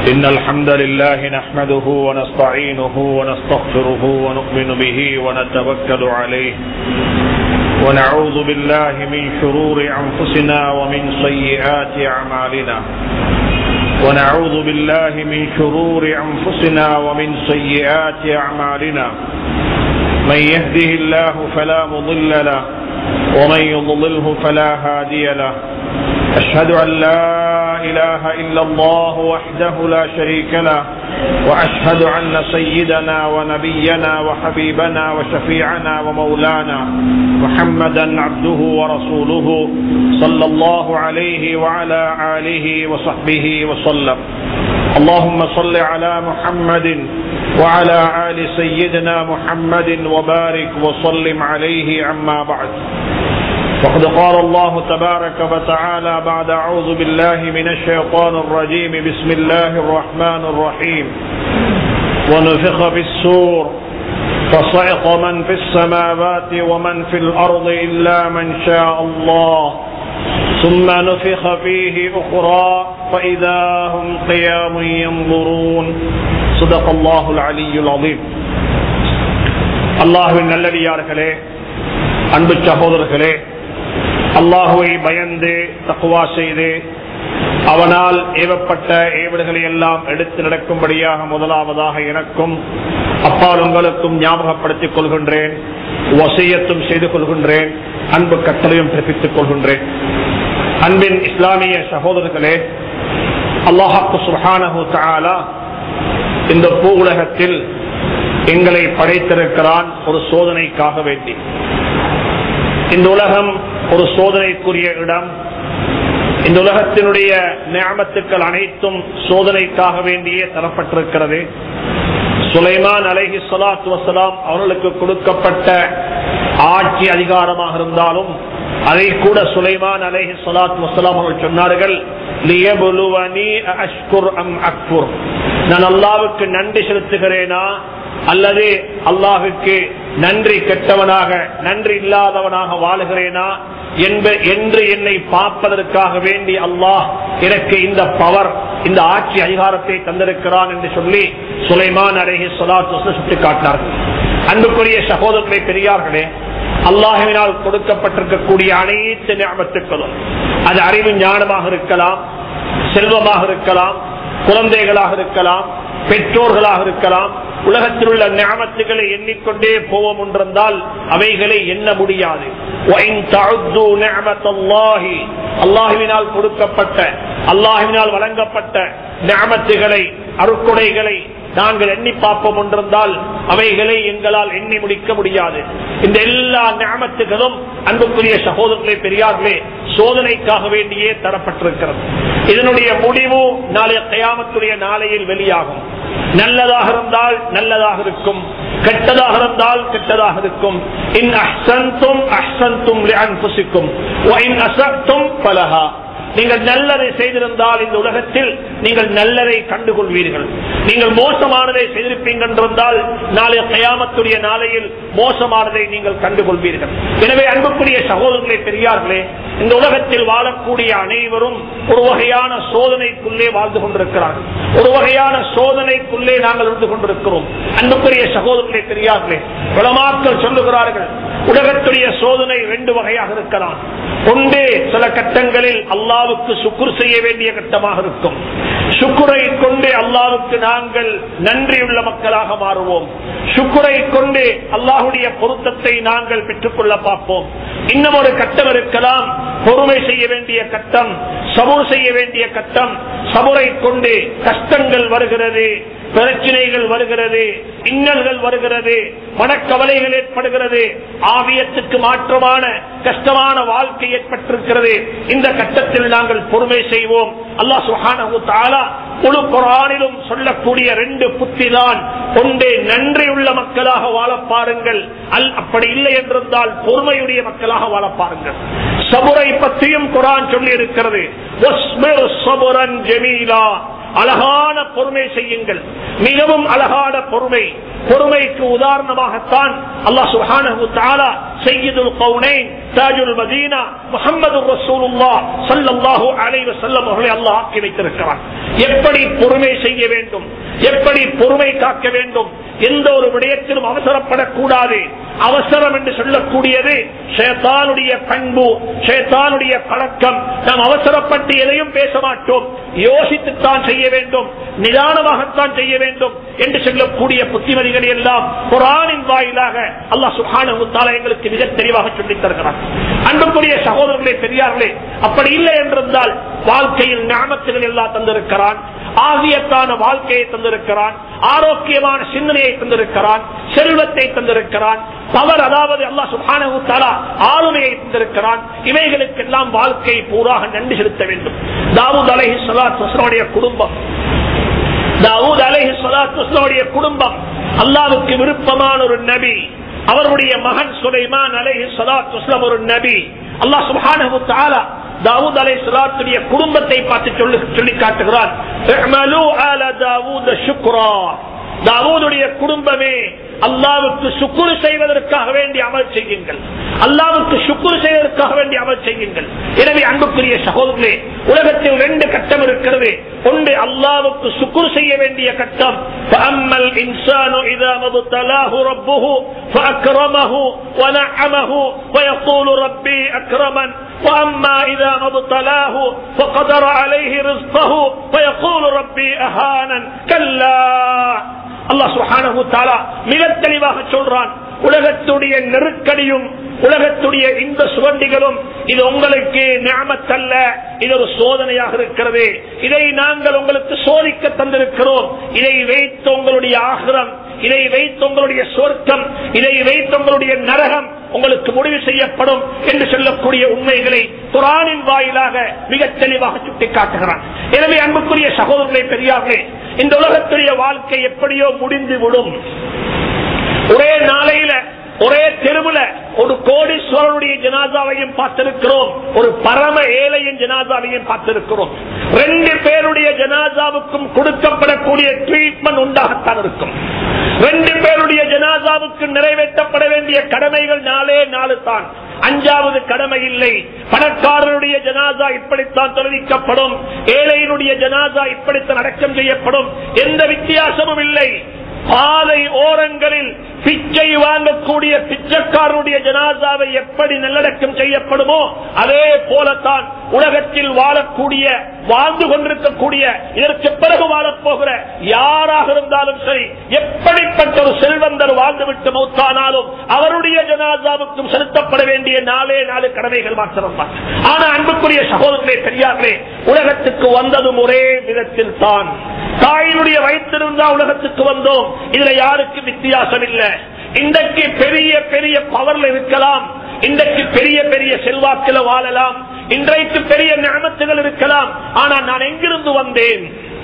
إن الحمد لله نحمده ونستعينه ونستغفره ونؤمن به ونتوكل عليه ونعوذ بالله من شرور أنفسنا ومن سيئات أعمالنا ونعوذ بالله من شرور أنفسنا ومن سيئات أعمالنا من يهده الله فلا مضل له ومن يضلله فلا هادي له أشهد أن لا إله إلا الله وحده لا شريك له وأشهد أن سيدنا ونبينا وحبيبنا وشفيعنا ومولانا محمدا عبده ورسوله صلى الله عليه وعلى آله وصحبه وسلم اللهم صل على محمد وعلى آل سيدنا محمد وبارك وسلم عليه عما بعد فقد قال الله تبارك وتعالى بعد أعوذ بالله من الشيطان الرجيم بسم الله الرحمن الرحيم ونفخ في السور فصعق من في السماوات ومن في الأرض إلا من شاء الله ثم نفخ فيه أخرى فإذا هم قيام ينظرون صدق الله العلي العظيم அல்லாஹுவின் நல்லடியார்களே அன்பு சகோதரர்களே அல்லாஹுவை பயந்து தக்குவா செய்து அவனால் ஏவப்பட்ட ஏவல்களை எல்லாம் எடுத்து நடக்கும்படியாக முதலாவதாக எனக்கும் அப்பால் உங்களுக்கும் ஞாபகப்படுத்திக் கொள்கின்றேன் வசியத்தும் செய்து கொள்கின்றேன் அன்பு கட்டளையும் பிறப்பித்துக் கொள்கின்றேன் அன்பின் இஸ்லாமிய சகோதரர்களே அல்லாஹாக்கு சுஹானஹு தாலா இந்த பூ உலகத்தில் எங்களை படைத்திருக்கிறான் ஒரு சோதனைக்காக வேண்டி இந்த உலகம் ஒரு சோதனைக்குரிய இடம் இந்த உலகத்தினுடைய நியமத்துக்கள் அனைத்தும் சோதனைக்காக வேண்டியே தரப்பட்டிருக்கிறது சுலைமான் அலஹி சலாத்து வசலாம் அவர்களுக்கு கொடுக்கப்பட்ட ஆட்சி அதிகாரமாக இருந்தாலும் அதை கூட சுலைமான் அலஹி சலாத்து வசலாம் அவர்கள் சொன்னார்கள் நான் அல்லாவுக்கு நன்றி செலுத்துகிறேனா அல்லது அல்லாஹுக்கு நன்றி கெட்டவனாக நன்றி இல்லாதவனாக வாழுகிறேனா என்று என்னை பார்ப்பதற்காக வேண்டி அல்லாஹ் எனக்கு இந்த பவர் இந்த ஆட்சி அதிகாரத்தை தந்திருக்கிறான் என்று சொல்லி சுலைமான் அழகி சொலாத்து சுட்டி காட்டினார்கள் அன்புக்குரிய சகோதரர்களை பெரியார்களே அல்லாஹுவினால் கொடுக்கப்பட்டிருக்கக்கூடிய அனைத்து ஞாபகத்துக்களும் அது அறிவு ஞானமாக இருக்கலாம் செல்வமாக இருக்கலாம் குழந்தைகளாக இருக்கலாம் பெற்றோர்களாக இருக்கலாம் உலகத்தில் உள்ள ஞாபகத்துகளை எண்ணிக்கொண்டே போவோம் என்றிருந்தால் அவைகளை எண்ண முடியாது அல்லாஹுவினால் கொடுக்கப்பட்ட அல்லாஹுவினால் வழங்கப்பட்ட ஞாபகத்துகளை அருக்குடைகளை நாங்கள் எண்ணி பார்ப்போம் என்றிருந்தால் அவைகளை எங்களால் எண்ணி முடிக்க முடியாது இந்த எல்லா ஞாபகத்துகளும் அன்புக்குரிய சகோதரர்களே பெரியார்களே சோதனைக்காக வேண்டியே தரப்பட்டிருக்கிறது இதனுடைய முடிவு நாளைய கயாமத்துடைய நாளையில் வெளியாகும் நல்லதாக இருந்தால் நல்லதாக இருக்கும் கெட்டதாக இருந்தால் கெட்டதாக இருக்கும் இன் அஹ்சந்தும் அஹ்சந்தும் அன்புசிக்கும் அசத்தும் பலகா நீங்கள் நல்லதை செய்திருந்தால் இந்த உலகத்தில் நீங்கள் நல்லதை கண்டுகொள்வீர்கள் நீங்கள் மோசமானதை செய்திருப்பீங்க என்றிருந்தால் நாளைய கயாமத்துடைய நாளையில் மோசமானதை நீங்கள் கண்டுகொள்வீர்கள் எனவே அன்புக்குரிய சகோதரர்களே பெரியார்களே இந்த உலகத்தில் வாழக்கூடிய அனைவரும் ஒரு வகையான சோதனைக்குள்ளே வாழ்ந்து கொண்டிருக்கிறார்கள் ஒரு வகையான சோதனைக்குள்ளே நாங்கள் இருந்து கொண்டிருக்கிறோம் அன்புக்குரிய சகோதரர்களே பெரியார்களே உலமாக்கள் சொல்லுகிறார்கள் உலகத்துடைய சோதனை ரெண்டு வகையாக இருக்கலாம் ஒன்று சில கட்டங்களில் அல்லாவுக்கு சுக்குர் செய்ய வேண்டிய கட்டமாக இருக்கும் சுக்குரை கொண்டு அல்லாவுக்கு நாங்கள் நன்றியுள்ள மக்களாக மாறுவோம் சுக்குரை கொண்டு அல்லாஹுடைய பொருத்தத்தை நாங்கள் பெற்றுக்கொள்ள பார்ப்போம் இன்னும் ஒரு கட்டம் இருக்கலாம் பொறுமை செய்ய வேண்டிய கட்டம் சபூர் செய்ய வேண்டிய கட்டம் சபுரை கொண்டு கஷ்டங்கள் வருகிறது பிரச்சனைகள் வருகிறது இன்னல்கள் வருகிறது மனக்கவலைகள் ஏற்படுகிறது ஆவியத்துக்கு மாற்றமான கஷ்டமான வாழ்க்கை ஏற்பட்டிருக்கிறது இந்த கட்டத்தில் நாங்கள் பொறுமை செய்வோம் அல்லாஹ் சுஹானஹு தாலா முழு குரானிலும் சொல்லக்கூடிய ரெண்டு புத்தி தான் ஒன்றே நன்றியுள்ள மக்களாக வாழ பாருங்கள் அல் அப்படி இல்லை என்றிருந்தால் பொறுமையுடைய மக்களாக வாழ பாருங்கள் சபுரை பற்றியும் குரான் சொல்லி இருக்கிறது அழகான பொறுமை செய்யுங்கள் மிகவும் அழகான பொறுமை பொறுமைக்கு உதாரணமாகத்தான் அல்லாஹ் சுஹானஹு தாலா சையீதுல் கௌனைன் தாஜுல் மதீனா முஹம்மது ரசூலுல்லாஹ் ஸல்லல்லாஹு அலைஹி வஸல்லம் அவர்களை அல்லாஹ் ஆக்கி வைத்திருக்கிறான் எப்படி பொறுமை செய்ய வேண்டும் எப்படி பொறுமை காக்க வேண்டும் எந்த ஒரு விடயத்திலும் அவசரப்படக்கூடாது அவசரம் என்று சொல்லக்கூடியது ஷேத்தானுடைய பண்பு ஷேத்தானுடைய பழக்கம் நாம் அவசரப்பட்டு எதையும் பேச மாட்டோம் யோசித்துத்தான் செய்ய வேண்டும் நிதானமாகத்தான் செய்ய வேண்டும் என்று சொல்லக்கூடிய புத்திமதிகளை எல்லாம் குரானின் வாயிலாக அல்லாஹ் சுஹானு தாலா எங்களுக்கு மிக தெளிவாக சொல்லித் தருகிறார் அன்புக்குரிய சகோதரர்களே பெரியார்களே அப்படி இல்லை என்றிருந்தால் வாழ்க்கையில் ஞாபகத்துகள் எல்லாம் தந்திருக்கிறான் ஆகியத்தான வாழ்க்கையை தந்திருக்கிறான் ஆரோக்கியமான சிந்தனையை தந்திருக்கிறான் செல்வத்தை தந்திருக்கிறான் பவர் அதாவது அல்லா சுபானு தாலா ஆளுமையை தந்திருக்கிறான் இவைகளுக்கெல்லாம் வாழ்க்கை பூராக நன்றி செலுத்த வேண்டும் தாவூத் அலஹி சலாத்துடைய குடும்பம் தாவூத் அலஹி சலாத்துடைய குடும்பம் அல்லாவுக்கு விருப்பமான ஒரு நபி அவருடைய மகன் சுலைமான் அலஹி சலாத்து ஒரு நபி அல்லாஹ் சுபானு தாலா தாவூத் அலை சலாத்துடைய குடும்பத்தை பார்த்து சொல்லி சொல்லி காட்டுகிறான் தாவூதுடைய குடும்பமே அல்லாவுக்கு சுக்குரு செய்வதற்காக வேண்டி அமல் செய்யுங்கள் அல்லாவுக்கு சுக்குரு செய்வதற்காக வேண்டி அமல் செய்யுங்கள் எனவே அன்புக்குரிய சகோதரர்களே உலகத்தில் ரெண்டு கட்டம் இருக்கிறது ஒன்று அல்லாவுக்கு சுக்குரு செய்ய வேண்டிய கட்டம் فَأَمَّا الْإِنسَانُ إِذَا مَا ابْتَلَاهُ رَبُّهُ فَأَكْرَمَهُ وَنَعَّمَهُ وَيَقُولُ رَبِّي أَكْرَمَنِ وأما إذا ما ابتلاه فقدر عليه رزقه فيقول ربي أهانا كلا அல்லாஹ் சுஹானஹு தாலா மிக தெளிவாக சொல்றான் உலகத்துடைய நெருக்கடியும் உலகத்துடைய இந்த சுவண்டிகளும் இது உங்களுக்கு ஞாபத்தல்ல இது ஒரு சோதனையாக இருக்கிறது இதை நாங்கள் உங்களுக்கு சோதிக்க தந்திருக்கிறோம் இதை வைத்து உங்களுடைய ஆகிரம் இதை வைத்து உங்களுடைய சொர்க்கம் இதை வைத்து உங்களுடைய நரகம் உங்களுக்கு முடிவு செய்யப்படும் என்று சொல்லக்கூடிய உண்மைகளை குரானின் வாயிலாக மிக தெளிவாக சுட்டிக்காட்டுகிறான் எனவே அன்புக்குரிய சகோதரர்களை பெரியார்களே இந்த உலகத்துடைய வாழ்க்கை எப்படியோ முடிந்து விடும் ஒரே நாளையில ஒரே தெருவுல ஒரு கோடீஸ்வரனுடைய ஜனாதாவையும் பார்த்திருக்கிறோம் ஒரு பரம ஏழையின் ஜனாதாவையும் பார்த்திருக்கிறோம் ரெண்டு பேருடைய ஜனாதாவுக்கும் கொடுக்கப்படக்கூடிய ட்ரீட்மெண்ட் உண்டாகத்தான் இருக்கும் ரெண்டு பேருடைய ஜனாதாவுக்கு நிறைவேற்றப்பட வேண்டிய கடமைகள் நாளே நாலு தான் அஞ்சாவது கடமை இல்லை பணக்காரனுடைய ஜனாதா இப்படித்தான் தொலைவிக்கப்படும் ஏழையினுடைய ஜனாதா இப்படித்தான் அடக்கம் செய்யப்படும் எந்த வித்தியாசமும் இல்லை பாதை ஓரங்களில் பிச்சை வாங்கக்கூடிய பிச்சைக்காரனுடைய ஜனாதாவை எப்படி நல்லடக்கம் செய்யப்படுமோ அதே போலத்தான் உலகத்தில் வாழக்கூடிய வாழ்ந்து கொண்டிருக்கக்கூடிய இதற்கு பிறகு வாழப்போகிற யாராக இருந்தாலும் சரி எப்படிப்பட்ட ஒரு செல்வந்தர் வாழ்ந்துவிட்டு மௌத்தானாலும் அவருடைய ஜனாதாவுக்கும் செலுத்தப்பட வேண்டிய நாளே நாலு கடமைகள் மாத்திரம்தான் ஆனா அன்புக்குரிய சகோதரர்களே பெரியார்களே உலகத்துக்கு வந்ததும் ஒரே விதத்தில் தான் தாயினுடைய வயிற்றிருந்தா உலகத்துக்கு வந்தோம் இதுல யாருக்கு வித்தியாசம் இல்லை இன்றைக்கு பெரிய பெரிய பவர்ல இருக்கலாம் இன்றைக்கு பெரிய பெரிய செல்வாக்கில வாழலாம் இன்றைக்கு பெரிய ஞாபகத்துகள் இருக்கலாம் ஆனா நான் எங்கிருந்து வந்தேன்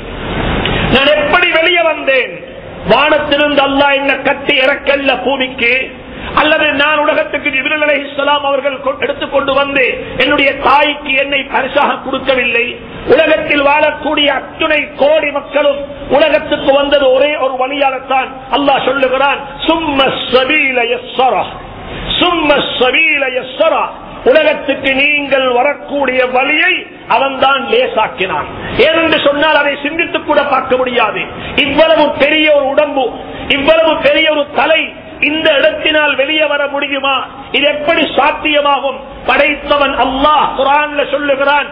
நான் எப்படி வெளியே வந்தேன் வானத்திலிருந்து அல்லா என்ன கட்டி இறக்கல்ல பூமிக்கு அல்லது நான் உலகத்துக்கு ஜிபிரல் அலை இஸ்லாம் அவர்கள் எடுத்துக்கொண்டு வந்து என்னுடைய தாய்க்கு என்னை பரிசாக கொடுக்கவில்லை உலகத்தில் வாழக்கூடிய அத்துணை கோடி மக்களும் உலகத்துக்கு வந்தது ஒரே ஒரு வழியாகத்தான் அல்லாஹ் சொல்லுகிறான் சும்ம சபீல யஸ்ஸரா சும்ம சபீல யஸ்ஸரா உலகத்துக்கு நீங்கள் வரக்கூடிய வழியை அவன் தான் லேசாக்கினான் ஏனென்று சொன்னால் அதை சிந்தித்து கூட பார்க்க முடியாது இவ்வளவு பெரிய ஒரு உடம்பு இவ்வளவு பெரிய ஒரு தலை இந்த இடத்தினால் வெளியே வர முடியுமா இது எப்படி சாத்தியமாகும் படைத்தவன் அல்லாஹ் குரான்ல சொல்லுகிறான்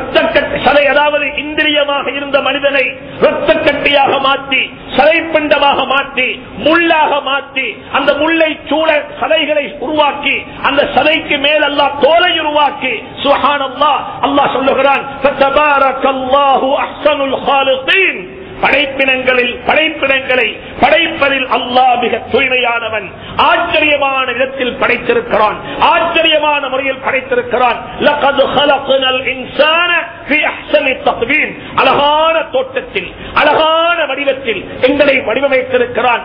சலை அதாவது இந்திரியமாக இருந்த மனிதனை ரத்த கட்டியாக மாற்றி சதைப்பிண்டமாக மாற்றி முள்ளாக மாற்றி அந்த முல்லை சூழ சதைகளை உருவாக்கி அந்த சதைக்கு மேல் அல்லா தோலை உருவாக்கி சுஹான் அல்லா அல்லாஹ் சொல்லுகிறான் படைப்பினங்களில் படைப்பினங்களை படைப்பதில் அல்லாஹ் மிக தூய்மையானவன் ஆச்சரியமான விதத்தில் படைத்திருக்கிறான் ஆச்சரியமான முறையில் படைத்திருக்கிறான் அழகான தோட்டத்தில் அழகான வடிவத்தில் எங்களை வடிவமைத்திருக்கிறான்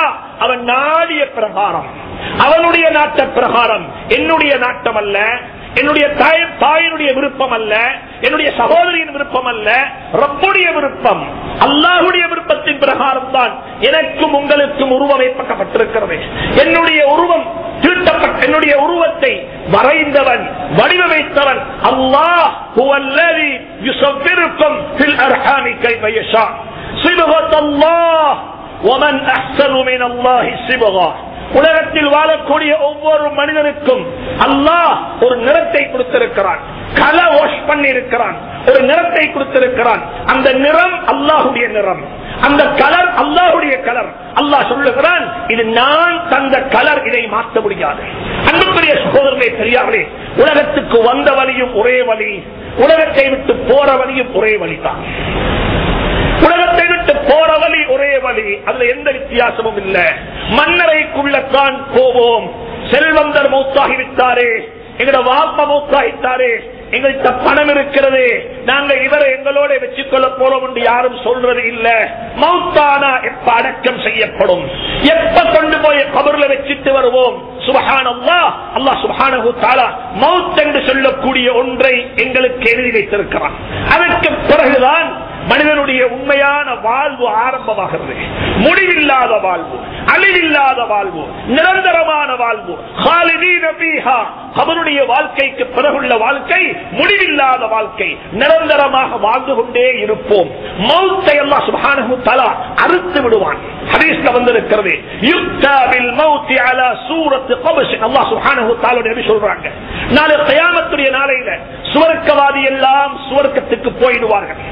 அவன் நாடிய பிரகாரம் அவனுடைய நாட்ட பிரகாரம் என்னுடைய நாட்டம் அல்ல என்னுடைய தாய் தாயினுடைய விருப்பம் அல்ல என்னுடைய சகோதரியின் விருப்பம் அல்ல ரப்புடைய விருப்பம் அல்லாஹுடைய விருப்பத்தின் பிரகாரம் தான் எனக்கும் உங்களுக்கும் உருவமைப்பக்கப்பட்டிருக்கிறது என்னுடைய உருவம் தீட்டப்பட்ட என்னுடைய உருவத்தை வரைந்தவன் வடிவமைத்தவன் அல்லாஹ் ஹுவல்லதி யுஸவ்விருக்கும் ஃபில் அர்ஹாமி கைஃப யஷா صبغة الله ومن أحسن من الله صبغة உலகத்தில் வாழக்கூடிய ஒவ்வொரு மனிதனுக்கும் அல்லாஹ் ஒரு நிறத்தை கொடுத்திருக்கிறான் கலர் வாஷ் பண்ணி இருக்கிறான் ஒரு நிறத்தை கொடுத்திருக்கிறான் அந்த நிறம் அல்லாஹுடைய நிறம் அந்த கலர் அல்லாஹுடைய கலர் அல்லாஹ் சொல்லுகிறான் இது நான் தந்த கலர் இதை மாற்ற முடியாது அன்புக்குரிய சகோதரர்களே தெரியாமலே உலகத்துக்கு வந்த வழியும் ஒரே வழி உலகத்தை விட்டு போற வழியும் ஒரே வழிதான் உலகத்தை விட்டு போற வழி ஒரே வழி அதுல எந்த வித்தியாசமும் இல்ல மன்னரைக்குள்ளத்தான் போவோம் செல்வந்தர் மௌத்தாகிவிட்டாரே எங்கட வாப்ப மௌத்தாகிட்டாரே எங்கள்கிட்ட பணம் இருக்கிறது நாங்க இவரை எங்களோட வச்சுக்கொள்ள போறோம் என்று யாரும் சொல்றது இல்ல மௌத்தானா எப்ப அடக்கம் செய்யப்படும் எப்ப கொண்டு போய் கபர்ல வச்சுட்டு வருவோம் சுபஹானல்லா அல்லாஹ் சுபஹானஹு தஆலா மௌத் என்று சொல்லக்கூடிய ஒன்றை எங்களுக்கு எழுதி வைத்திருக்கிறான் அதற்கு பிறகுதான் மனிதனுடைய உண்மையான வாழ்வு ஆரம்பமாகிறது முடிவில்லாத வாழ்வு அழிவில்லாத வாழ்வு நிரந்தரமான வாழ்வு خالدين فيها அவனுடைய வாழ்க்கைக்கு பிறகுள்ள வாழ்க்கை முடிவில்லாத வாழ்க்கை நிரந்தரமாக வாழ்ந்து கொண்டே இருப்போம் மௌத்தை அல்லாஹ் சுப்ஹானஹு தஆலா அறுத்து விடுவான் ஹதீஸ்ல வந்திருக்கிறது யுக்தா பில் மௌத்தி அலா சூரத் கபஷ் அல்லாஹ் சுப்ஹானஹு தஆலா நபி சொல்றாங்க நாளை கியாமத்துடைய நாளையில சுவர்க்கவாதி எல்லாம் சுவர்க்கத்துக்கு போயிடுவார்கள்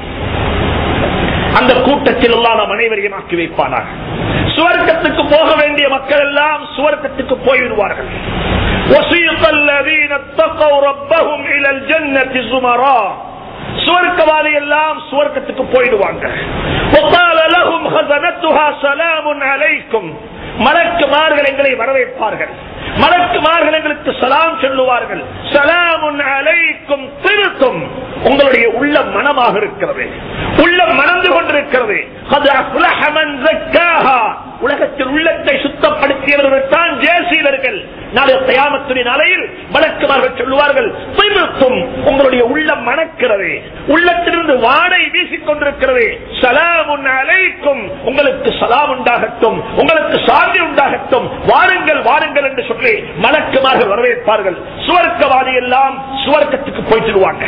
அந்த கூட்டத்தில் எல்லாம் நாம் அனைவரையும் ஆக்கி வைப்பானார் சுவர்க்கத்துக்கு போக வேண்டிய மக்கள் எல்லாம் சுவர்க்கத்துக்கு போய்விடுவார்கள் وسيق الذين اتقوا ربهم الى الجنه زمرا சுவர்க்கவாதி எல்லாம் சுவர்க்கத்துக்கு போயிடுவாங்க وقال لهم خزنتها سلام عليكم மலக்குமார்கள் எங்களை வரவேற்பார்கள் மலக்குமார்கள் எங்களுக்கு சலாம் சொல்லுவார்கள் சலாமுன் அலைக்கும் திருத்தும் உங்களுடைய உள்ள மனமாக இருக்கிறது உள்ள மணந்து கொண்டிருக்கிறது அது அஃப்லஹ மன் ஸக்காஹா. உலகத்தில் உள்ளத்தை சுத்தப்படுத்தியவர்கள் தான் ஜேசீலர்கள் நாளை கயாமத்துடைய நாளையில் வழக்குமார்கள் சொல்லுவார்கள் திருத்தும் உங்களுடைய உள்ளம் மணக்கிறது உள்ளத்திலிருந்து வாடை வீசிக் கொண்டிருக்கிறது சலாமுன் அலைக்கும் உங்களுக்கு சலாம் உண்டாகட்டும் உங்களுக்கு சாந்தி உண்டாகட்டும் வாருங்கள் வாருங்கள் என்று சொல்லி மலக்குமார்கள் வரவேற்பார்கள் சுவர்க்கவாதி எல்லாம் சுவர்க்கத்துக்கு போயிட்டுருவாங்க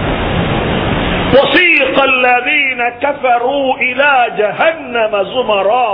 وسيق الذين كفروا إلى جهنم زمرا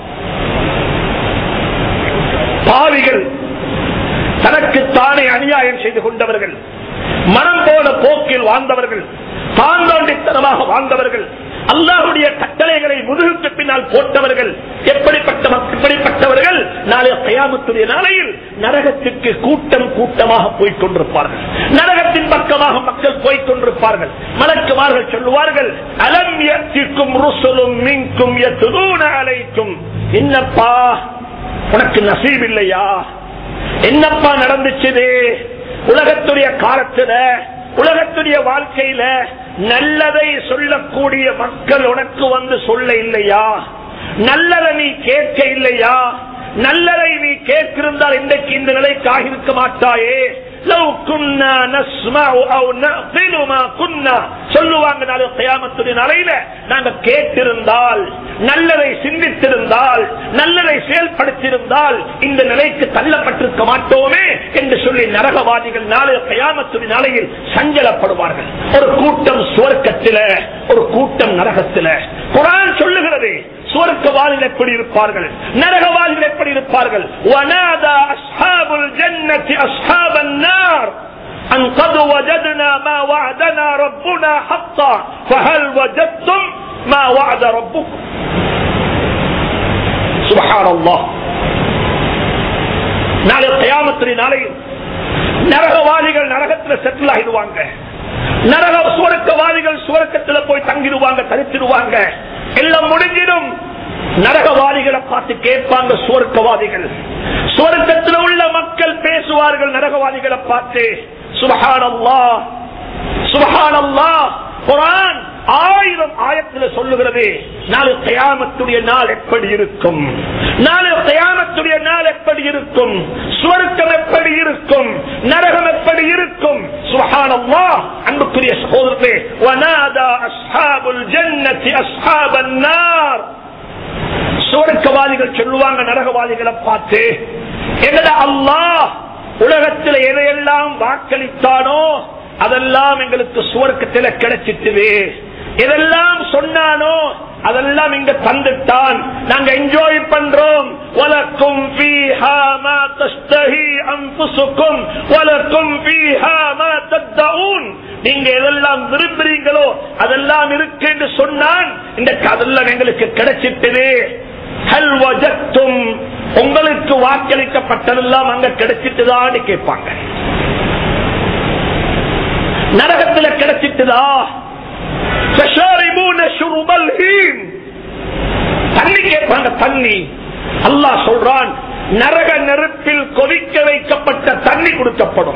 பாவிகள் தனக்குத்தானே அநியாயம் செய்து கொண்டவர்கள் மனம் போன போக்கில் வாழ்ந்தவர்கள் தாந்தாண்டித்தனமாக வாழ்ந்தவர்கள் அல்லாஹுடைய கட்டளைகளை முதுகுக்கு பின்னால் போட்டவர்கள் எப்படிப்பட்ட மக்- எப்படிப்பட்டவர்கள் நாளை கயாமத்துடைய நாளையில் நரகத்திற்கு கூட்டம் கூட்டமாக போய்க் கொண்டிருப்பார்கள் நரகத்தின் பக்கமாக மக்கள் போய்க் கொண்டிருப்பார்கள் மலக்குமார்கள் சொல்லுவார்கள் அலம் யத்திக்கும் ருசுலும் மின்கும் யத்துதூன அலைக்கும் என்னப்பா உனக்கு நசீப் இல்லையா என்னப்பா நடந்துச்சுது உலகத்துடைய காலத்துல உலகத்துடைய வாழ்க்கையில நல்லதை சொல்லக்கூடிய மக்கள் உனக்கு வந்து சொல்ல இல்லையா நல்லதை நீ கேட்க இல்லையா நல்லதை நீ கேட்டிருந்தால் இன்றைக்கு இந்த நிலைக்கு ஆகியிருக்க மாட்டாயே لو كنا نسمع او نعقل ما كنا சொல்லுவாங்க நாளை கயாமத்துடைய நாளையில நாங்க கேட்டிருந்தால் நல்லதை சிந்தித்திருந்தால் நல்லதை செயல்படுத்தியிருந்தால் இந்த நிலைக்கு தள்ளப்பட்டிருக்க மாட்டோமே என்று சொல்லி நரகவாதிகள் நாளை கயாமத்துடைய நாளையில் சஞ்சலப்படுவார்கள் ஒரு கூட்டம் சுவர்க்கத்தில ஒரு கூட்டம் நரகத்தில குரான் சொல்லுகிறது சுவர்க்கவாதிகள் எப்படி இருப்பார்கள் நரகவாதிகள் எப்படி இருப்பார்கள் وَنَادَى أَصْحَابُ الْجَنَّةِ أَصْحَابَ النَّارِ أن قد وجدنا ما وعدنا ربنا حقا فهل وجدتم ما وعد ربكم سبحان الله நாளை கயாமத்துடைய நாளையில் நரகவாதிகள் நரகத்தில் செட்டில் ஆகிடுவாங்க நரக சுவர்க்கவாதிகள் சுவர்க்கத்துல போய் தங்கிடுவாங்க தரித்திடுவாங்க எல்லாம் முடிஞ்சிடும் நரகவாதிகளை பார்த்து கேட்பாங்க சுவர்க்கவாதிகள் சுவர்க்கத்தில் உள்ள மக்கள் பேசுவார்கள் நரகவாதிகளை பார்த்து சுபஹானல்லா சுபஹானல்லா குரான் ஆயிரம் ஆயத்தில் சொல்லுகிறது நாளை கயாமத்துடைய நாள் எப்படி இருக்கும் நாளை கயாமத் கியாமத்துடைய நாள் எப்படி இருக்கும் சுவர்க்கம் எப்படி இருக்கும் நரகம் எப்படி இருக்கும் சுபஹானல்லாஹ் அன்புக்குரிய சகோதரர்களே வனாதா அஸ்ஹாபுல் ஜன்னதி அஸ்ஹாபன் நார் சுவர்க்கவாதிகள் சொல்லுவாங்க நரகவாதிகளை பார்த்து என்னடா அல்லாஹ் உலகத்தில் எதையெல்லாம் வாக்களித்தானோ அதெல்லாம் எங்களுக்கு சுவர்க்கத்தில் கிடைச்சிட்டுது எதெல்லாம் சொன்னானோ அதெல்லாம் இங்க தந்துட்டான் நாங்க என்ஜாய் பண்றோம் வலக்கும் ஃபீஹா மா தஸ்தஹி அன்ஃபுசுக்கும் வலக்கும் ஃபீஹா மா தத்தஊன் நீங்க எதெல்லாம் விரும்புறீங்களோ அதெல்லாம் இருக்கு என்று சொன்னான் இந்த அதெல்லாம் எங்களுக்கு கிடைச்சிட்டது ஹல் வஜத்தும் உங்களுக்கு வாக்களிக்கப்பட்டதெல்லாம் அங்க கிடைச்சிட்டுதான்னு கேட்பாங்க நரகத்துல கிடைச்சிட்டுதா فشاربون شرب الهيم. தண்ணி கேட்பாங்க தண்ணி அல்லாஹ் சொல்றான் நரக நெருப்பில் கொதிக்க வைக்கப்பட்ட தண்ணி கொடுக்கப்படும்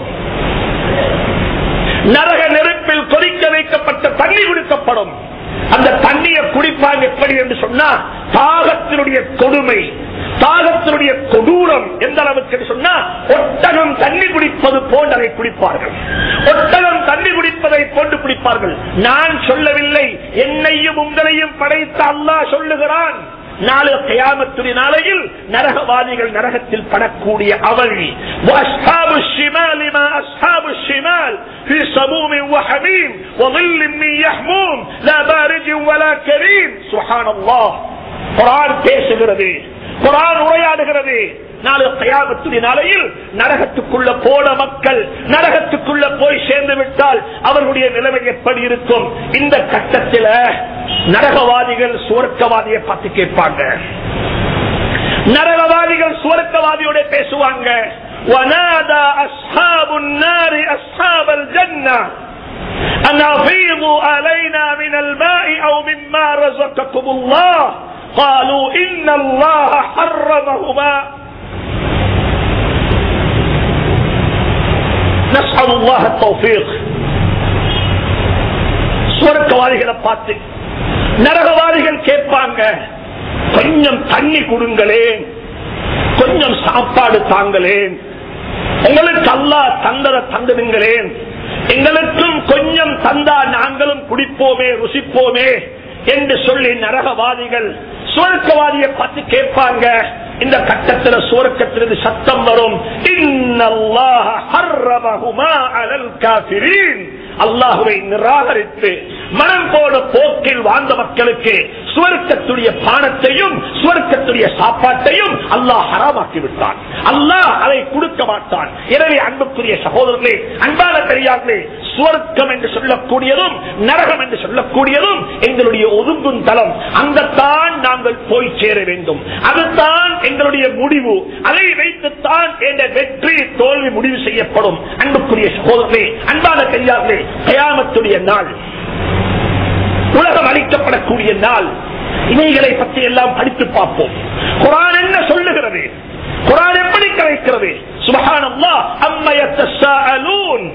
நரக நெருப்பில் கொதிக்க வைக்கப்பட்ட தண்ணி கொடுக்கப்படும் அந்த தண்ணியை குடிப்பாங்க எப்படி என்று சொன்னா தாகத்தினுடைய கொடுமை தாகத்தினுடைய கொடூரம் எந்த அளவுக்கு என்று சொன்னா ஒட்டகம் தண்ணி குடிப்பது போன்று அதை குடிப்பார்கள் ஒட்டகம் தண்ணி குடிப்பதை போன்று குடிப்பார்கள் நான் சொல்லவில்லை என்னையும் உங்களையும் படைத்த அல்லாஹ் சொல்லுகிறான் நாளை கயாமத்துடைய நாளையில் நரகவாதிகள் நரகத்தில் படக்கூடிய அவள் وأصحاب الشمال ما أصحاب الشمال في سموم وحميم وظل من يحموم لا بارد ولا كريم سبحان الله குரான் பேசுகிறது குரான் உரையாடுகிறது நாளை கயாமத்துடைய நாளையில் நரகத்துக்குள்ள போன மக்கள் நரகத்துக்குள்ள போய் சேர்ந்து விட்டால் அவர்களுடைய நிலைமை எப்படி இருக்கும் இந்த கட்டத்தில் நரகவாதிகள் சுவர்க்கவாதியை பார்த்து கேட்பாங்க நரகவாதிகள் சுவர்க்கவாதியோட பேசுவாங்க ونادى أصحاب النار أصحاب الجنة أن أفيضوا علينا من الماء أو مما رزقكم الله قالوا إن الله حرمهما نسأل الله التوفيق சுவர்க்கவாதிகளை பார்த்து நரகவாதிகள் கேட்பாங்க கொஞ்சம் தண்ணி கொடுங்களேன் கொஞ்சம் சாப்பாடு தாங்களேன் உங்களுக்கு அல்லா தந்தத தந்துடுங்களேன் எங்களுக்கும் கொஞ்சம் தந்தா நாங்களும் குடிப்போமே ருசிப்போமே என்று சொல்லி நரகவாதிகள் சுவர்க்கவாதியை பார்த்து கேட்பாங்க இந்த கட்டத்தில் சுவர்க்கத்திலிருந்து சத்தம் வரும் இன்னல்லாஹ ஹர்ரமஹுமா அலல் காஃபிரீன் அல்லாஹுவை நிராகரித்து மனம் போன போக்கில் வாழ்ந்த மக்களுக்கு சுவர்க்கத்துடைய பானத்தையும் சுவர்க்கத்துடைய சாப்பாட்டையும் அல்லாஹ் ஹராமாக்கி விட்டான் அல்லாஹ் அதை கொடுக்க மாட்டான் எனவே அன்புக்குரிய சகோதரர்களே அன்பான பெரியார்களே சுவர்க்கம் என்று சொல்லக்கூடியதும் நரகம் என்று சொல்லக்கூடியதும் எங்களுடைய ஒதுங்கும் தளம் அங்கத்தான் நாங்கள் போய் சேர வேண்டும் அதுதான் எங்களுடைய முடிவு அதை வைத்துத்தான் என்ற வெற்றி தோல்வி முடிவு செய்யப்படும் அன்புக்குரிய சகோதரர்களே அன்பான பெரியார்களே கயாமத்துடைய நாள் உலகம் அளிக்கப்படக்கூடிய நாள் இவைகளை பற்றி எல்லாம் படித்து பார்ப்போம் குரான் என்ன சொல்லுகிறது குரான் எப்படி கலைக்கிறது சுபஹானல்லா அம்மையத்தூன்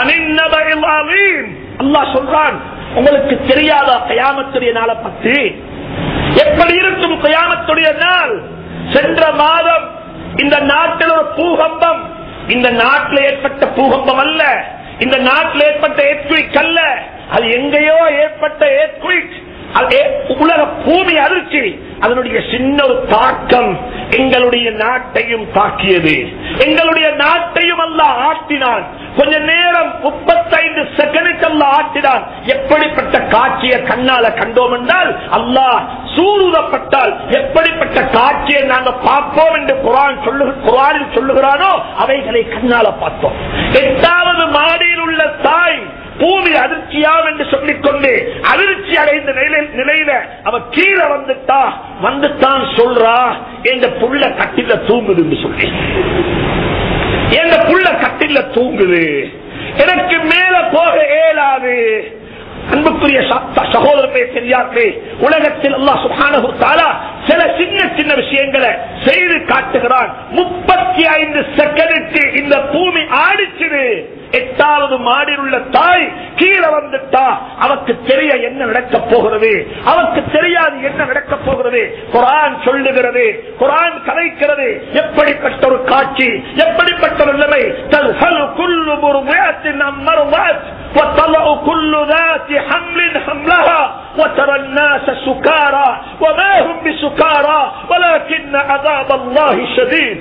அல்லாஹ் சொல்றான் உங்களுக்கு தெரியாத கயாமத்துடைய நாளை பற்றி எப்படி இருக்கும் கயாமத்துடைய நாள் சென்ற மாதம் இந்த நாட்டில் ஒரு பூகம்பம் இந்த நாட்டில் ஏற்பட்ட பூகம்பம் அல்ல இந்த நாட்டில் ஏற்பட்ட ஏற்குவிக் அல்ல அது எங்கேயோ ஏற்பட்ட ஏற்குவிக் உலக பூமி அதிர்ச்சி அதனுடைய சின்ன ஒரு தாக்கம் எங்களுடைய நாட்டையும் தாக்கியது எங்களுடைய நாட்டையும் அல்ல ஆட்டினான் கொஞ்ச நேரம் முப்பத்தைந்து செகண்டுக்கு அல்ல ஆட்டினான் எப்படிப்பட்ட காட்சியை கண்ணால கண்டோம் என்றால் அல்லாஹ் சூடுதப்பட்டால் எப்படிப்பட்ட காட்சியை நாங்க பார்ப்போம் என்று குரான் சொல்லு குரானில் சொல்லுகிறானோ அவைகளை கண்ணால பார்த்தோம் எட்டாவது மாடியில் உள்ள தாய் பூமி அதிர்ச்சியாம் என்று சொல்லிக் கொண்டு அதிர்ச்சி அடைந்த நிலையில அவ கீழே வந்துட்டா வந்துட்டான் சொல்றா எந்த புள்ள கட்டில தூங்குது என்று சொல்லி எந்த புள்ள கட்டில தூங்குது எனக்கு மேல போக இயலாது அன்புக்குரிய சகோதரர்களே பெரியார்களே உலகத்தில் அல்லா சுகானு தாலா சில சின்ன சின்ன விஷயங்களை செய்து காட்டுகிறான் முப்பத்தி ஐந்து செகண்டுக்கு இந்த பூமி ஆடிச்சுது எட்டாவது மாடியில் உள்ள தாய் கீழே வந்துட்டா அவக்கு தெரிய என்ன நடக்க போகிறது அவக்கு தெரியாது என்ன நடக்க போகிறது குரான் சொல்லுகிறது குரான் கலைக்கிறது எப்படிப்பட்ட ஒரு காட்சி எப்படிப்பட்ட ஒரு நிலைமை தல்ஹலு குல்லு முர்வாத்தின் அம்மர்வாத் وطلع كل ذات حمل حملها وترى الناس سكارى وما هم بسكارى ولكن عذاب الله شديد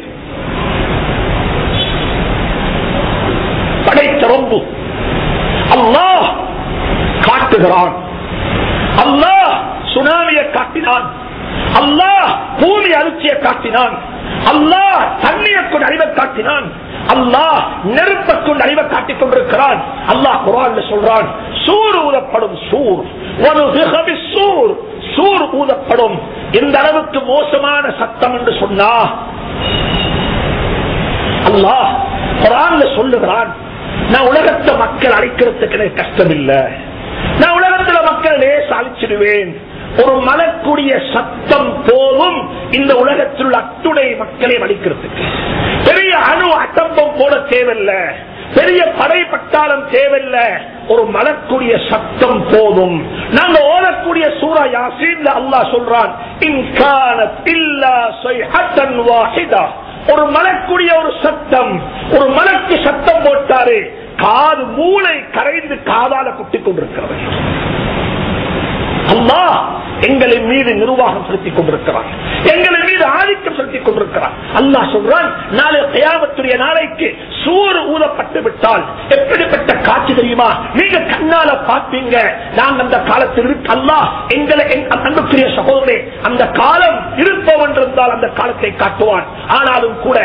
படைத்த ரொம்ப அல்லாஹ் காட்டுகிறான் அல்லாஹ் சுனாமியை காட்டினான் அல்லாஹ் பூமி அரிசியை காட்டினான் அல்லாஹ் தண்ணியை கொண்டு அறிவை காட்டினான் அல்லாஹ் நெருப்பை கொண்டு அறிவை காட்டிக் கொண்டிருக்கிறான் அல்லாஹ் குரான் சொல்றான் சூர் ஊதப்படும் சூர் ஒரு விகவி சூர் சூர் ஊதப்படும் எந்த அளவுக்கு மோசமான சத்தம் என்று சொன்னா அல்லாஹ் குரான்ல சொல்லுகிறான் நான் உலகத்தை மக்கள் அழைக்கிறதுக்கு எனக்கு கஷ்டம் இல்ல நான் உலகத்துல மக்கள் லேச அழிச்சிடுவேன் ஒரு மலக்கூடிய சத்தம் போதும் இந்த உலகத்தில் உள்ள அத்துணை மக்களை அழிக்கிறதுக்கு பெரிய அணு அட்டம்பம் போல தேவையில்ல பெரிய படை பட்டாளம் தேவையில்ல ஒரு மலக்கூடிய சத்தம் போதும் நாங்க ஓடக்கூடிய சூரா யாசீன் அல்லாஹ் சொல்றான் இன்கானத் இல்லா ஸைஹத்தன் வாஹிதா ஒரு மலக்கூடிய ஒரு சத்தம் ஒரு மலக்கு சத்தம் போட்டாரு காது மூளை கரைந்து காதால குட்டிக் கொண்டிருக்கிறது அல்லாஹ் எங்களின் மீது நிர்வாகம் செலுத்திக் கொண்டிருக்கிறான் எங்களின் மீது ஆதிக்கம் செலுத்திக் கொண்டிருக்கிறான் அல்லாஹ் சொல்றான் நாளை கயாமத்துடைய நாளைக்கு சூறு ஊதப்பட்டு விட்டால் எப்படிப்பட்ட காட்சி தெரியுமா நீங்க கண்ணால பார்ப்பீங்க நாங்க அந்த காலத்தில் இருக்க அல்லாஹ் எங்களை அன்புக்குரிய சகோதரே அந்த காலம் இருப்போம் என்றிருந்தால் அந்த காலத்தை காட்டுவான் ஆனாலும் கூட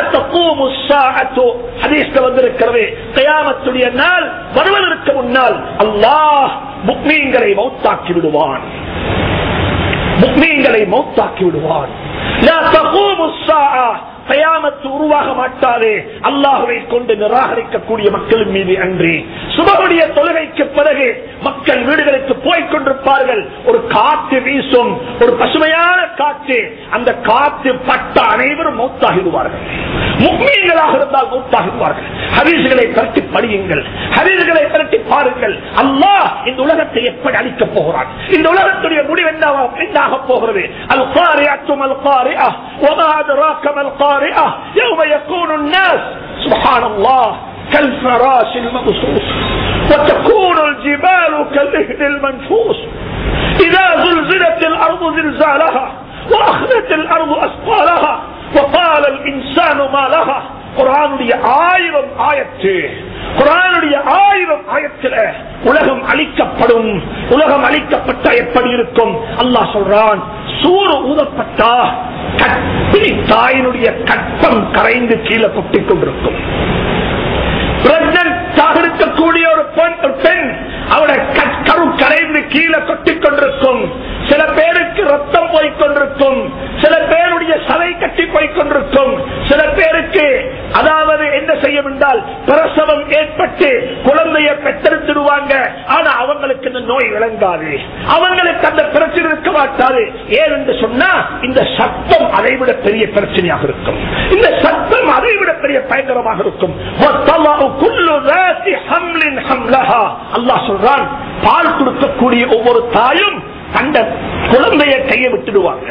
வந்திருக்கிறது கயாமத்துடைய நாள் வருவதற்கு முன்னால் அல்லாஹ் முக்மீன்களை மௌத்தாக்கி விடுவான் முக்மீன்களை மௌத்தாக்கி விடுவான் கயாமத்து உருவாக மாட்டாதே அல்லாஹுவை கொண்டு நிராகரிக்கக்கூடிய மக்களின் மீது அன்றி சுபகுடைய தொழுகைக்கு பிறகு மக்கள் வீடுகளுக்கு போய்க் கொண்டிருப்பார்கள் ஒரு காற்று வீசும் ஒரு பசுமையான காற்று அந்த காற்று பட்ட அனைவரும் மௌத்தாகிடுவார்கள் முக்மீன்களாக இருந்தால் மௌத்தாகிடுவார்கள் ஹரீசுகளை பரட்டி படியுங்கள் ஹரீசுகளை பரட்டி பாருங்கள் அல்லாஹ் இந்த உலகத்தை எப்படி அளிக்கப் போகிறான் இந்த உலகத்துடைய முடிவு என்னாக போகிறது அல் காரியாற்றும் அல் காரியா ஒமாதராக்கம் அல் قارئة يوم يكون الناس سبحان الله كالفراش المبسوط وتكون الجبال كالإهل المنفوس إذا زلزلت الأرض زلزالها وأخذت الأرض أثقالها وقال الإنسان ما لها குரானுடைய ஆயிரம் ஆயத்து குரானுடைய ஆயிரம் ஆயத்தில் உலகம் அழிக்கப்படும் உலகம் அழிக்கப்பட்ட எப்படி இருக்கும் அல்லாஹ் சொல்றான் சூறு ஊதப்பட்டா கற்பிணி தாயினுடைய கற்பம் கரைந்து கீழே கொட்டிக் கொண்டிருக்கும் இருக்கக்கூடிய ஒரு பெண் ஒரு பெண் அவட கரு கரைந்து கீழே கொட்டிக் கொண்டிருக்கும் சில பேருக்கு ரத்தம் போய்கொண்டிருக்கும் சில பேருடைய சதை கட்டி போய்கொண்டிருக்கும் சில பேருக்கு அதாவது என்ன செய்யும் என்றால் பிரசவம் ஏற்பட்டு குழந்தைய பெற்றெடுத்துடுவாங்க ஆனா அவங்களுக்கு இந்த நோய் விளங்காது அவங்களுக்கு அந்த பிரச்சனை இருக்க மாட்டாது ஏன் என்று சொன்னா இந்த சத்தம் அதைவிட பெரிய பிரச்சனையாக இருக்கும் இந்த சத்தம் அதைவிட பெரிய பயங்கரமாக இருக்கும் அல்லாஹ் சொல்றான் பால் கொடுக்கக்கூடிய ஒவ்வொரு தாயும் அந்த குழந்தைய கையை விட்டுடுவாங்க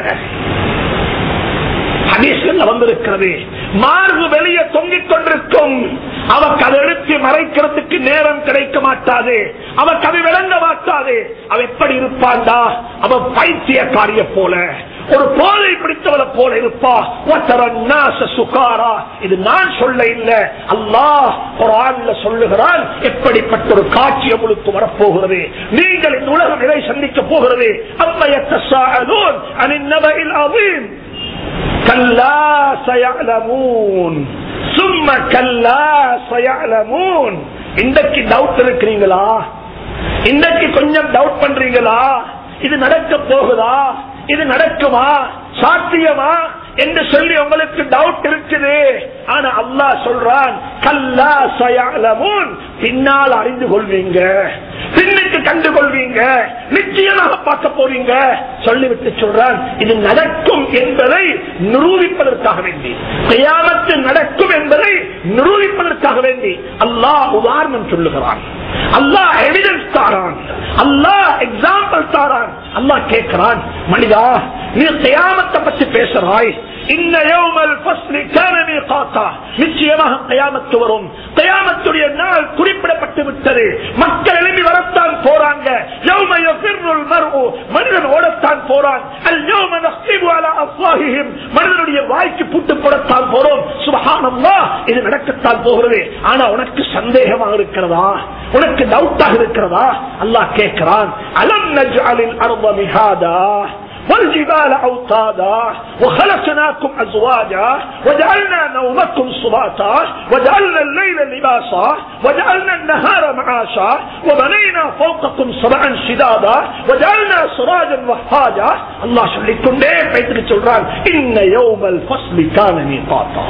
ஹதீஸ்ல வந்திருக்கிறது மார்பு வெளியே தொங்கிக் கொண்டிருக்கும் அவக்கு அதை எடுத்து மறைக்கிறதுக்கு நேரம் கிடைக்க மாட்டாது அவக்கு அது விளங்க மாட்டாது அவ எப்படி இருப்பாண்டா அவ பைத்தியக்காரிய போல ஒரு போதை பிடித்தவளை போல இருப்பா சுகாரா இது நான் சொல்ல இல்ல அல்லாஹ் ஒரு ஆண்ல சொல்லுகிறான் எப்படிப்பட்ட ஒரு காட்சி உங்களுக்கு வரப்போகிறது நீங்கள் இந்த உலகம் இதை சந்திக்க போகிறது அம்மையத்தூன் அனிநபையில் அவீன் கல்லா சயலமூன் சும்ம கல்லா சயலமூன் இன்றைக்கு டவுட் இருக்கிறீங்களா இன்றைக்கு கொஞ்சம் டவுட் பண்றீங்களா இது நடக்க போகுதா இது நடக்குமா சாத்தியமா என்று சொல்லி உங்களுக்கு டவுட் இருக்குது ஆனா அல்லாஹ் சொல்றான் கல்லா சயாலமுன் பின்னால் அறிந்து கொள்வீங்க பின்னுக்கு கண்டு கொள்வீங்க நிச்சயம் நிச்சயமாக பார்க்க போறீங்க சொல்லிவிட்டு சொல்றான் இது நடக்கும் என்பதை நிரூபிப்பதற்காக வேண்டி கியாமத்து நடக்கும் என்பதை நிரூபிப்பதற்காக வேண்டி அல்லாஹ் உதாரணம் சொல்லுகிறான் அல்லாஹ் எவிடன்ஸ் தாரான் அல்லாஹ் எக்ஸாம்பிள் தாரான் அல்லாஹ் கேட்கிறான் மனிதா நீ கியாமத்தை பற்றி பேசுறாய் இன்ன யௌமல் ஃபஸ்லி கான மீகாத்தா நிச்சயமாக கியாமத்து வரும் கியாமத்துடைய நாள் குறிப்பிடப்பட்டு விட்டது மக்கள் எழுப்பி வரத்தான் போறாங்க யௌம யஃபிர்ருல் மர்உ மனிதன் ஓடத்தான் போறான் அல் யௌம நஸ்லிபு அலா அஃவாஹிஹிம் மனிதனுடைய வாய்க்கு பூட்டு போடத்தான் போறோம் சுபஹானல்லாஹ் இது நடக்கத்தான் போகிறது ஆனா உனக்கு சந்தேகமாக இருக்கிறதா உனக்கு டவுட்டாக இருக்கிறதா அல்லாஹ் கேட்கிறான் அலம் நஜ்அலில் அர்த மிஹாதா والجبال أوطادا وخلقناكم أزواجا وجعلنا نومكم سباتا وجعلنا الليل لباسا وجعلنا النهار معاشا وبنينا فوقكم سبعا شدادا وجعلنا سراجا وهاجا الله சொல்லிக் பேத்துக்கு சொல்றான் இன்ன யௌமல் ஃபஸ்லி கான மீகாத்தா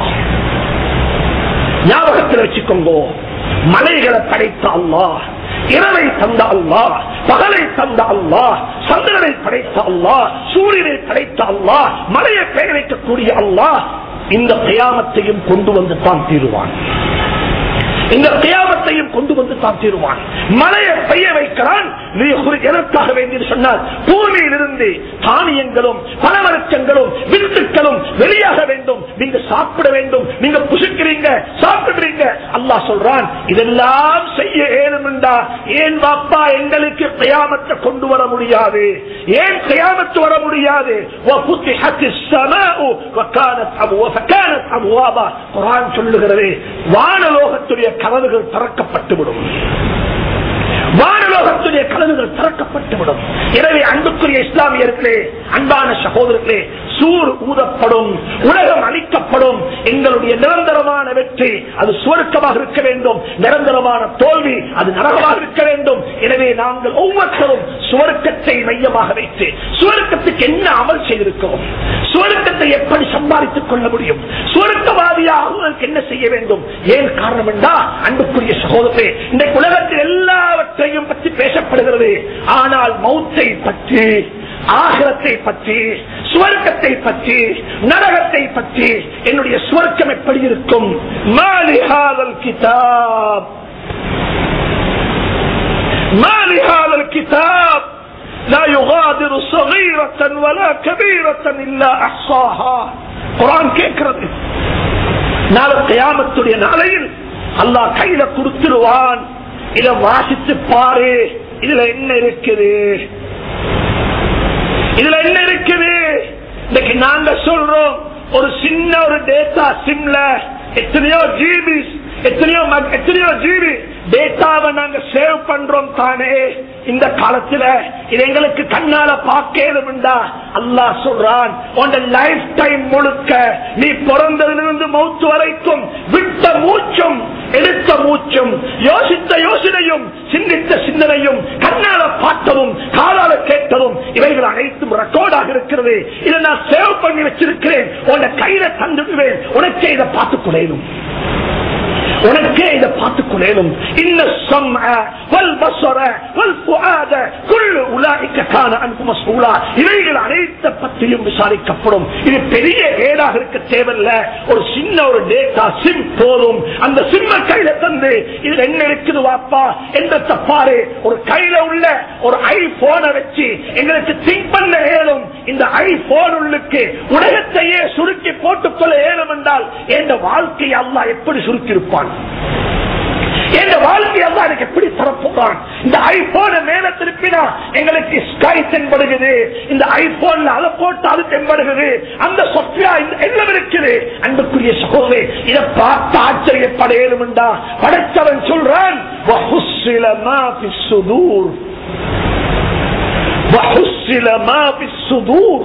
ஞாபகத்தில் வச்சுக்கோங்க மலைகளை படைத்த அல்லாஹ் இரவை தந்த அல்லாஹ் பகலை தந்த அல்லாஹ் சந்திரனை படைத்த அல்லாஹ் சூரியனை படைத்த அல்லாஹ் மலையை பெயர் வைக்கக்கூடிய அல்லாஹ் இந்த கியாமத்தையும் கொண்டு வந்து தான் தீருவான் இந்த கியாமத்தையும் கொண்டு வந்து தான் தீருவான் மலையை பெய்ய வைக்கிறான் நீ ஒரு எதற்காக வேண்டியது சொன்னார் பூமியிலிருந்து தானியங்களும் பலவருச்சங்களும் வித்துக்களும் வெளியாக வேண்டும் நீங்க சாப்பிட வேண்டும் நீங்க புசிக்கிறீங்க சாப்பிடுறீங்க அல்லாஹ் சொல்றான் இதெல்லாம் செய்ய ஏழுமெண்டா ஏன் பாப்பா எங்களுக்கு கியாமத்தை கொண்டு வர முடியாது ஏன் கியாமத்து வர முடியாது وَفُتِحَتِ السَّمَاءُ وَكَانَتْ أَبْوَابًا فَكَانَتْ أَبْوَابًا குர்ஆன் சொல்லுகிறது வானலோகத்துடைய கதவுகள் திறக்கப்பட்டுவிடும் வானலோகத்துடைய கதவுகள் திறக்கப்பட்டுவிடும் எனவே அன்புக்குரிய இஸ்லாமியர்களே அன்பான சகோதரர்களே சூர் ஊதப்படும் உலகம் அளிக்கப்படும் எங்களுடைய நிரந்தரமான வெற்றி அது சுவருக்கமாக இருக்க வேண்டும் நிரந்தரமான தோல்வி அது நரகமாக இருக்க வேண்டும் எனவே நாங்கள் ஒவ்வொருத்தரும் சுவருக்கத்தை மையமாக வைத்து சுவருக்கத்துக்கு என்ன அமல் செய்திருக்கிறோம் சுவருக்கத்தை எப்படி சம்பாதித்துக் கொள்ள முடியும் சுவருக்கவாதியாக என்ன செய்ய வேண்டும் ஏன் காரணம் என்றா அன்புக்குரிய சகோதரே இந்த உலகத்தில் எல்லாவற்றையும் பற்றி பேசப்படுகிறது ஆனால் மௌத்தை பற்றி ஆகிரத்தை பற்றி சுவர்க்கத்தை பற்றி நரகத்தை பற்றி என்னுடைய சுவர்க்கம் எப்படி இருக்கும் மாலிஹாதல் கிதாப் மாலிஹாதல் கிதாப் لا يغادر صغيرة ولا كبيرة إلا أحصاها குரான் கேட்கிறது நாளை கியாமத்துடைய நாளையில் அல்லாஹ் கையில கொடுத்துருவான் இத வாசித்து பாரு இதுல என்ன இருக்குது இதுல என்ன இருக்குது இன்னைக்கு நாங்க சொல்றோம் ஒரு சின்ன ஒரு டேட்டா சிம்ல எத்தனையோ ஜிபி எத்தனையோ மக்- எத்தனையோ ஜிபி டேட்டாவை நாங்க சேவ் பண்றோம் தானே இந்த காலத்துல இது எங்களுக்கு கண்ணால பார்க்கணும்டா அல்லாஹ் சொல்றான் உன் லைஃப் டைம் முழுக்க நீ பிறந்ததிலிருந்து மௌத்து வரைக்கும் விட்ட மூச்சும் எடுத்த மூச்சும் யோசித்த யோசனையும் சிந்தித்த சிந்தனையும் கண்ணால பார்த்ததும் காலால கேட்டதும் இவைகள் அனைத்தும் ரெக்கார்டாக இருக்கிறது இதை நான் சேவ் பண்ணி வச்சிருக்கிறேன் உன்னை கையில தந்துடுவேன் உனக்கே இதை பார்த்துக் கொள்ளையிலும் உனக்கே இதை பார்த்துக் கொள்ளேனும் இன்ன சம்அ வல் பஸர வல் ஃபுஆத குல்லு உலாயிக கான அன்கு மஸ்ஊலா இவைகள் அனைத்த பற்றியும் விசாரிக்கப்படும் இது பெரிய ஏடாக இருக்க தேவையில்ல ஒரு சின்ன ஒரு டேட்டா சிம் போதும் அந்த சிம்ம கையில தந்து இது என்ன இருக்குது வாப்பா என்ற தப்பாரு ஒரு கையில உள்ள ஒரு ஐபோனை வச்சு எங்களுக்கு திங்க் பண்ண ஏழும் இந்த ஐபோன் உள்ளுக்கு உலகத்தையே சுருக்கி போட்டுக்கொள்ள ஏழும் என்றால் என் வாழ்க்கையை அல்லாஹ் எப்படி சுருக்கி இருப்பான் என் வாழ்க்கை அல்லா எனக்கு எப்படி தரப்போறான் இந்த ஐபோனை மேல திருப்பினா எங்களுக்கு ஸ்கை தென்படுகிறது இந்த ஐபோன்ல அதை போட்டு அது தென்படுகிறது அந்த சொற்பியா எல்லாம் இருக்குது அன்புக்குரிய சகோதரே இதை பார்த்து ஆச்சரியப்பட ஏழுமெண்டா படைச்சவன் சொல்றான் وَحُصِّلَ مَا فِي الصُّدُورِ وَحُصِّلَ مَا فِي الصُّدُورِ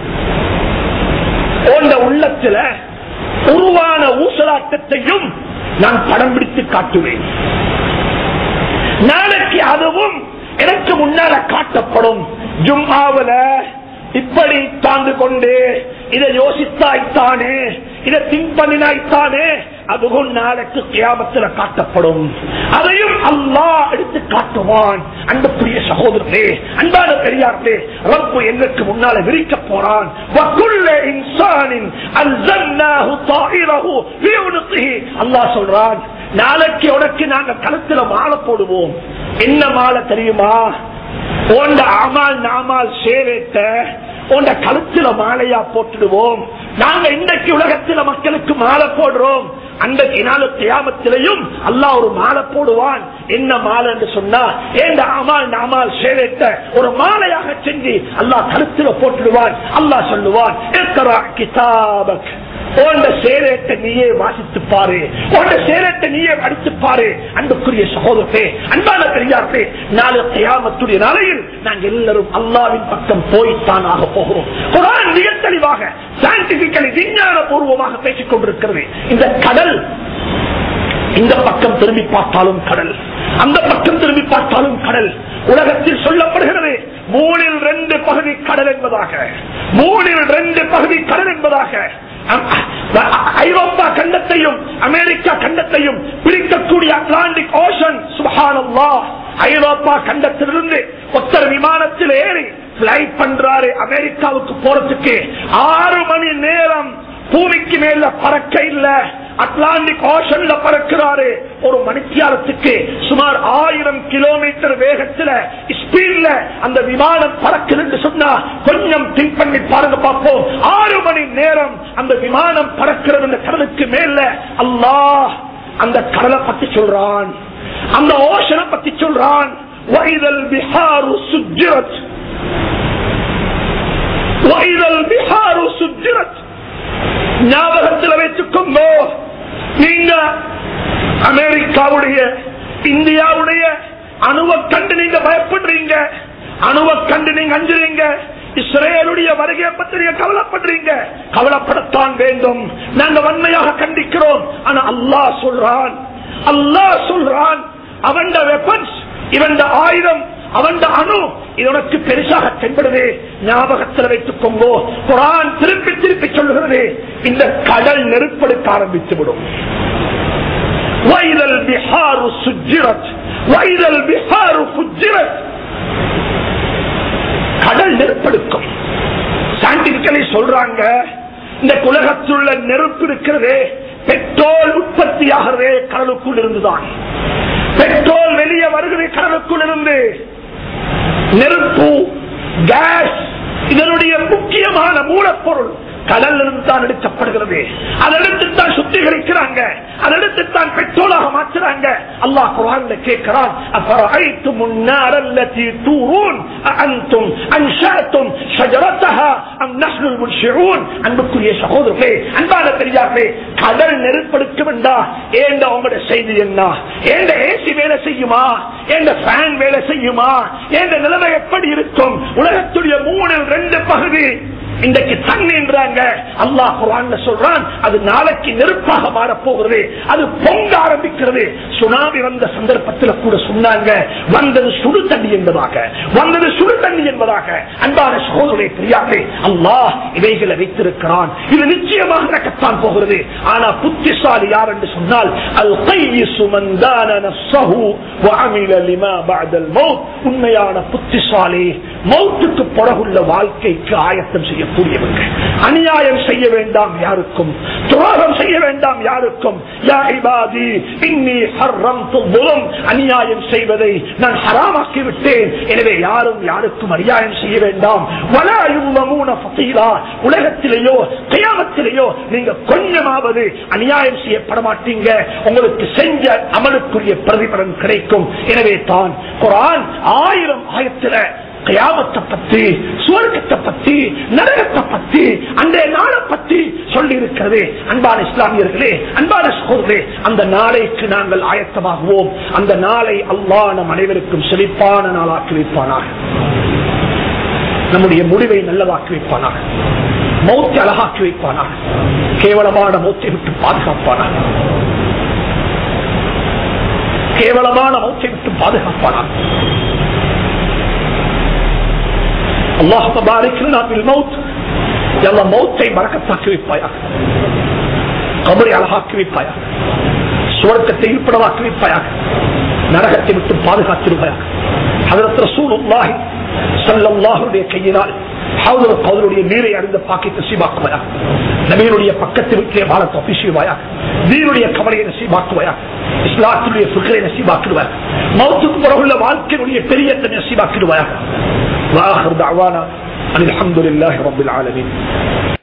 உன்ன உள்ளத்துல உருவான ஊசலாட்டத்தையும் நான் படம் பிடித்து காட்டுவேன் நாளைக்கு அதுவும் எனக்கு முன்னால காட்டப்படும் ஜும்மாவுல இப்படி தாண்டு கொண்டு இதை யோசித்தாய்த்தானே இதை திங்க் பண்ணினாய்த்தானே அதுவும் நாளைக்கு கியாமத்தில் காட்டப்படும் அதையும் அல்லாஹ் எடுத்து காட்டுவான் அன்புக்குரிய சகோதரர்களே அன்பான பெரியார்களே ரப்பு எங்களுக்கு முன்னால விரிக்க போறான் வக்குள்ள இன்சானின் அல்சன்னாஹு தாயிரஹு ஃபீ உனுகிஹி. அல்லாஹ் சொல்றான் நாளைக்கு உனக்கு நாங்க கழுத்துல மாலை போடுவோம் என்ன மாலை தெரியுமா உண்ட அமால் நாமால் சேவேட்ட உண்ட கழுத்துல மாலையா போட்டுடுவோம் நாங்க இன்றைக்கு உலகத்துல மக்களுக்கு மாலை போடுறோம் அன்றைக்கு நாள் தியாமத்திலையும் அல்லாஹ் ஒரு மாலை போடுவான் என்ன மாலை என்று சொன்னா ஏண்ட அமால் நாமால் சேவைத்த ஒரு மாலையாக செஞ்சு அல்லாஹ் கழுத்துல போட்டுடுவான் அல்லாஹ் சொல்லுவான் "இக்ரா கிதாபக்." உன்ட சேரத்தை நீயே வாசித்து பாரு உன்ட சேரத்தை நீயே அடித்து பாரு அன்புக்குரிய சகோதரே அன்பான பெரியார்களே நாளை தியாமத்துடைய நாளையில் நாங்கள் எல்லாரும் அல்லாவின் பக்கம் போய்த்தான் ஆக போகிறோம் குரான் மிக தெளிவாக சயின்டிபிக்கலி விஞ்ஞான பூர்வமாக பேசிக் கொண்டிருக்கிறது இந்த கடல் இந்த பக்கம் திரும்பி பார்த்தாலும் கடல் அந்த பக்கம் திரும்பி பார்த்தாலும் கடல் உலகத்தில் சொல்லப்படுகிறது மூணில் ரெண்டு பகுதி கடல் என்பதாக மூணில் ரெண்டு பகுதி கடல் என்பதாக அம்- ஐரோப்பா கண்டத்தையும் அமெரிக்கா கண்டத்தையும் பிரிக்கக்கூடிய அட்லாண்டிக் ஓஷன் சுபஹானல்லா ஐரோப்பா கண்டத்திலிருந்து ஒத்தர் விமானத்தில் ஏறி பிளைட் பண்றாரு அமெரிக்காவுக்கு போறதுக்கு ஆறு மணி நேரம் பூமிக்கு மேல பறக்க இல்ல அட்லாண்டிக் ஓஷன்ல பறக்கிறாரு ஒரு மணித்தியாலத்துக்கு சுமார் ஆயிரம் கிலோமீட்டர் வேகத்துல ஸ்பீட்ல அந்த விமானம் பறக்குதுன்னு சொன்னா கொஞ்சம் திங்க் பண்ணி பாருங்க பார்ப்போம் ஆறு மணி நேரம் அந்த விமானம் பறக்கிறது அந்த கடலுக்கு மேல அல்லாஹ் அந்த கடலை பத்தி சொல்றான் அந்த ஓஷனை பத்தி சொல்றான் வைதல் பிஹாரு சுஜிரத் வைதல் பிஹாரு சுஜிரத் ஞாபகத்தில் வைத்துக்கொண்டோ நீங்க அமெரிக்காவுடைய இந்தியாவுடைய அணுவை கண்டு நீங்க பயப்படுறீங்க அணுவை கண்டு நீங்க அஞ்சுறீங்க இஸ்ரேலுடைய வருகையை பற்றி நீங்க கவலைப்படுறீங்க கவலைப்படத்தான் வேண்டும் நாங்க வன்மையாக கண்டிக்கிறோம் ஆனா அல்லாஹ் சொல்றான் அல்லாஹ் சொல்றான் அவன் வெப்பன்ஸ் இவன் ஆயுதம் அவன் அணு இது உனக்கு பெருசாக தென்படுது ஞாபகத்தில் வைத்துக் கொங்கோ குரான் திருப்பி திருப்பி சொல்லுகிறது இந்த கடல் நெருப்படுத்த ஆரம்பித்து விடும் வைதல் பிஹாரு சுஜிரத் வைதல் பிஹாரு புஜிரத் கடல் நெருப்பெடுக்கும் சயின்டிபிக்கலி சொல்றாங்க இந்த உலகத்துள்ள நெருப்பு இருக்கிறதே பெட்ரோல் உற்பத்தி ஆகிறதே கடலுக்குள் இருந்துதான் பெட்ரோல் வெளியே வருகிறது கடலுக்குள் இருந்து நெருப்பு கேஸ் இதனுடைய முக்கியமான மூலப்பொருள் கடல் இருந்து தான் எடுக்கப்படுகிறது அதெடுத்து தான் சுத்திகரிக்கிறாங்க அதெடுத்து தான் பெட்ரோலாக மாற்றுறாங்க அல்லாஹ் குரான்ல கேட்கிறான் அஃபரஐத்தும் النار التي تورون أأنتم أنشأتم شجرتها أم نحن المنشئون அன்புக்குரிய சகோதரர்களே அன்பான பெரியார்களே கடல் நெருப்படுத்த வேண்டா ஏண்ட உங்களோட செய்தி என்ன ஏண்ட ஏசி வேலை செய்யுமா ஏண்ட ஃபேன் வேலை செய்யுமா ஏண்ட நிலைமை எப்படி இருக்கும் உலகத்துடைய மூணில் ரெண்டு பகுதி இன்றைக்கு தண்ணின்றாங்க அல்லாஹ் குரான்ல சொல்றான் அது நாளைக்கு நெருப்பாக மாறப் போகிறது அது பொங்க ஆரம்பிக்கிறது சுனாமி வந்த சந்தர்ப்பத்தில் கூட சொன்னாங்க வந்தது சுடு தண்ணி என்பதாக வந்தது சுடு தண்ணி என்பதாக அன்பான சகோதரரை தெரியாது அல்லாஹ் இவைகளை வைத்திருக்கிறான் இது நிச்சயமாக நடக்கத்தான் போகிறது ஆனா புத்திசாலி யார் என்று சொன்னால் அல் கையிசு மந்தான நஃப்ஸஹு வஅமில லிமா பஅதல் மௌத் உண்மையான புத்திசாலி மௌத்துக்கு பிறகுள்ள வாழ்க்கைக்கு ஆயத்தம் செய்யக்கூடியவங்க அநியாயம் செய்ய வேண்டாம் யாருக்கும் துரோகம் செய்ய வேண்டாம் யாருக்கும் யா இபாதி இன்னி ஹர்ரம்து ظلم அநியாயம் செய்வதை நான் ஹராமாக்கி விட்டேன் எனவே யாரும் யாருக்கும் அநியாயம் செய்ய வேண்டாம் வலா யுல்லமூன ஃபதீலா உலகத்திலேயோ கியாமத்திலேயோ நீங்க கொஞ்சமாவது அநியாயம் செய்யப்பட மாட்டீங்க உங்களுக்கு செஞ்ச அமலுக்குரிய பிரதிபலன் கிடைக்கும் எனவே தான் குரான் ஆயிரம் ஆயிரத்துல கயாமத்தை பத்தி சுவர்க்கத்தை பத்தி நரகத்தை பத்தி அந்த நாளை பத்தி சொல்லி இருக்கிறது அன்பான இஸ்லாமியர்களே அன்பான சகோதரே அந்த நாளைக்கு நாங்கள் ஆயத்தமாகுவோம் அந்த நாளை அல்லாஹ் நம் அனைவருக்கும் செழிப்பான நாளாக்கி வைப்பானாக நம்முடைய முடிவை நல்லதாக்கி வைப்பானாக மௌத்தை அழகாக்கி வைப்பானாக கேவலமான மௌத்தை விட்டு பாதுகாப்பானாக கேவலமான மௌத்தை விட்டு பாதுகாப்பானாக அல்லாஹ் பாரிக்னா பில் மௌத் எல்லாம் மௌத்தை மறக்கத்தாக்கி வைப்பாயா கபரை அழகாக்கி வைப்பாயா சுவர்க்கத்தை இருப்படவாக்கி வைப்பாயாக நரகத்தை விட்டு பாதுகாத்திருப்பாயாக அதற்கு ரசூலுல்லாஹி ஸல்லல்லாஹுடைய கையினால் ஹவுதுல் கௌதருடைய நீரை அறிந்த பாக்கை நசீபாக்குவாயா நபியினுடைய பக்கத்து வீட்டிலே வாழ தப்பிசுவாயா நீருடைய கவலையை நசீபாக்குவாயா இஸ்லாத்தினுடைய சுகரை நசீபாக்கிடுவாயா மௌத்துக்கு பிறகுள்ள வாழ்க்கையினுடைய பெரியத்தை நசீபாக்கிடுவாயா வாஹர் தாவானா அனில் அல்ஹம்துலில்லாஹி ரப்பில் ஆலமீன்